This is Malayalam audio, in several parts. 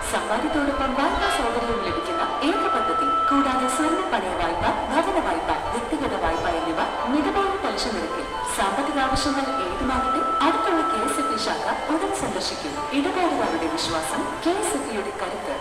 സമ്മാനത്തോടൊപ്പം വായ്പാ സൗകര്യവും ലഭിക്കുന്ന ഏക പദ്ധതി കൂടാതെ സ്വർണ്ണ പണയ വായ്പ ഭവന വായ്പ വ്യക്തിഗത വായ്പ എന്നിവ മിതമായ പലിശ നിരക്കിൽ സാമ്പത്തിക ആവശ്യങ്ങൾ ഏതുമാകട്ടെ അടുത്തുള്ള കെ എസ് എഫ് ശാഖ ഉടൻ സന്ദർശിക്കും ഇടപാടുകാരുടെ വിശ്വാസം കെ എസ് എഫ് യുടെ കരുത്ത്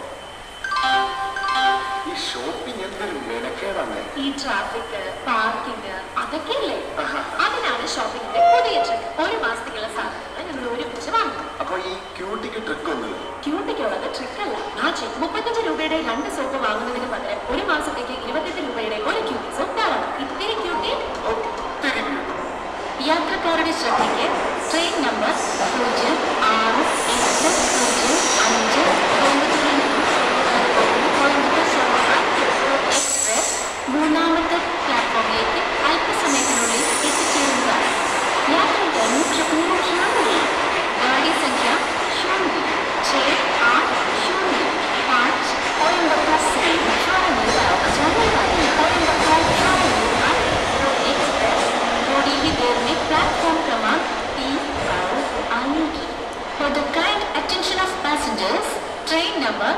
ഈ ഷോപ്പിംഗ് എന്തൊരു മെനക്കേടാണ് ഈ ട്രാഫിക് പാർക്കിംഗ് അതൊക്കെയല്ലേ അതിനാണ് ഷോപ്പിംഗിന്റെ പുതിയ ട്രിക്ക് ഒരു മാസത്തേക്കുള്ള സാധനങ്ങൾ നമ്മൾ ഒരുമിച്ച് വാങ്ങും അപ്പൊ ഈ ക്യൂട്ടിക്ക് ട്രിക്ക് ഒന്ന് ക്യൂട്ടിക്കുള്ളത് ട്രിക്ക് അല്ല മാജിക് മുപ്പത്തഞ്ച് രൂപയുടെ രണ്ട് സോപ്പ് വാങ്ങുന്നതിന് പകരം ഒരു മാസത്തേക്ക് ഇരുപത്തെട്ട് രൂപയുടെ ഒരു ക്യൂട്ടി സോപ്പ് ധാരാളം ഇത്തിരി ക്യൂട്ടി ഒത്തിരി beauty. യാത്രക്കാരുടെ ശ്രദ്ധയ്ക്ക് ട്രെയിൻ നമ്പർ പൂജ്യം ആറ് എട്ട് പൂജ്യം അഞ്ച് കോയമ്പത്തൂരിൽ നിന്നും കോയമ്പത്തൂർ സൂപ്പർഫാസ്റ്റ് എക്സ്പ്രസ് മൂന്നാമത്തെ പ്ലാറ്റ്ഫോമിലേക്ക് അല്പസമയത്തിനുള്ളിൽ എത്തിച്ചേരുന്നതാണ് യാത്രക്കാരൻ പൂർണ്ണ गाड़ी संख्या शून्य छः आठ शून्य पाँच कोयम्बटूर से शामली जाने वाली कोयम्बटूर शामली एक्सप्रेस थोड़ी ही देर में प्लेटफॉर्म क्रमांक तीन पर आएगी For the kind attention of passengers, train number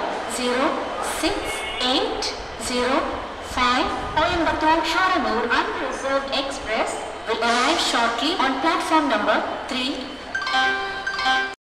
0680 Coimbatore Sharanur Unreserved Express will arrive shortly on platform number 3